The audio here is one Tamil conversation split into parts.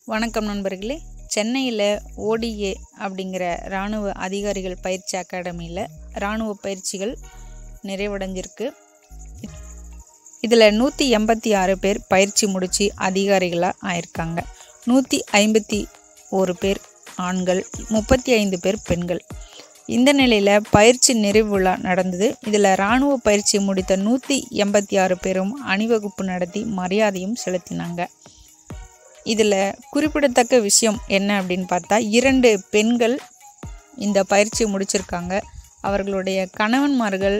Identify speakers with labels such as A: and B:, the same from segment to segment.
A: வணக்கம் நண்பர்களே சென்னையில் ஓடிஏ அப்படிங்கிற இராணுவ அதிகாரிகள் பயிற்சி அகாடமியில் இராணுவ பயிற்சிகள் நிறைவடைஞ்சிருக்கு இதில் நூற்றி எண்பத்தி ஆறு பேர் பயிற்சி முடித்து அதிகாரிகளாக ஆயிருக்காங்க நூற்றி ஐம்பத்தி ஒரு பேர் ஆண்கள் முப்பத்தி ஐந்து பேர் பெண்கள் இந்த நிலையில் பயிற்சி நிறைவு விழா நடந்தது இதில் இராணுவ பயிற்சி முடித்த நூற்றி எண்பத்தி ஆறு பேரும் அணிவகுப்பு நடத்தி மரியாதையும் செலுத்தினாங்க இதில் குறிப்பிடத்தக்க விஷயம் என்ன அப்படின்னு பார்த்தா இரண்டு பெண்கள் இந்த பயிற்சி முடிச்சிருக்காங்க அவர்களுடைய கணவன்மார்கள்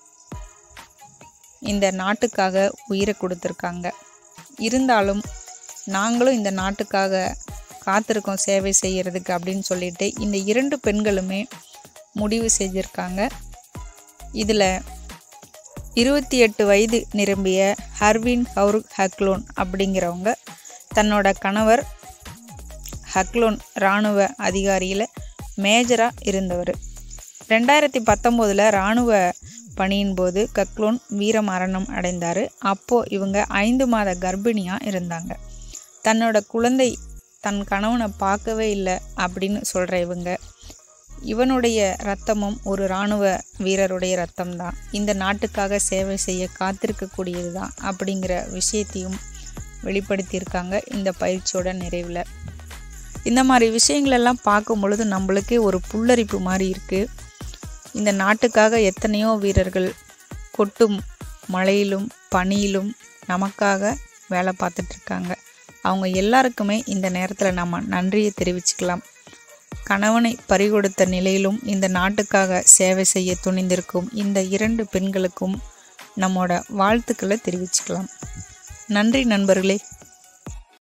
A: இந்த நாட்டுக்காக உயிரை கொடுத்துருக்காங்க இருந்தாலும் நாங்களும் இந்த நாட்டுக்காக காத்திருக்கோம் சேவை செய்கிறதுக்கு அப்படின்னு சொல்லிட்டு இந்த இரண்டு பெண்களுமே முடிவு செஞ்சுருக்காங்க இதில் இருபத்தி எட்டு வயது நிரம்பிய ஹர்வின் ஹவுர் ஹக்லோன் அப்படிங்கிறவங்க தன்னோட கணவர் ஹக்லோன் இராணுவ அதிகாரியில் மேஜராக இருந்தவர் ரெண்டாயிரத்தி பத்தொம்போதில் இராணுவ பணியின் போது கக்லோன் வீர மரணம் அடைந்தார் அப்போது இவங்க ஐந்து மாத கர்ப்பிணியாக இருந்தாங்க தன்னோட குழந்தை தன் கணவனை பார்க்கவே இல்லை அப்படின்னு சொல்கிற இவங்க இவனுடைய ரத்தமும் ஒரு இராணுவ வீரருடைய ரத்தம் தான் இந்த நாட்டுக்காக சேவை செய்ய காத்திருக்கக்கூடியது தான் அப்படிங்கிற விஷயத்தையும் வெளிப்படுத்தியிருக்காங்க இந்த பயிற்சியோட நிறைவில் இந்த மாதிரி விஷயங்களெல்லாம் பார்க்கும் பொழுது நம்மளுக்கே ஒரு புல்லரிப்பு மாதிரி இருக்குது இந்த நாட்டுக்காக எத்தனையோ வீரர்கள் கொட்டும் மழையிலும் பனியிலும் நமக்காக வேலை பார்த்துட்ருக்காங்க அவங்க எல்லாருக்குமே இந்த நேரத்தில் நம்ம நன்றியை தெரிவிச்சுக்கலாம் கணவனை பறிகொடுத்த நிலையிலும் இந்த நாட்டுக்காக சேவை செய்ய துணிந்திருக்கும் இந்த இரண்டு பெண்களுக்கும் நம்மோட வாழ்த்துக்களை தெரிவிச்சுக்கலாம் நன்றி நண்பர்களே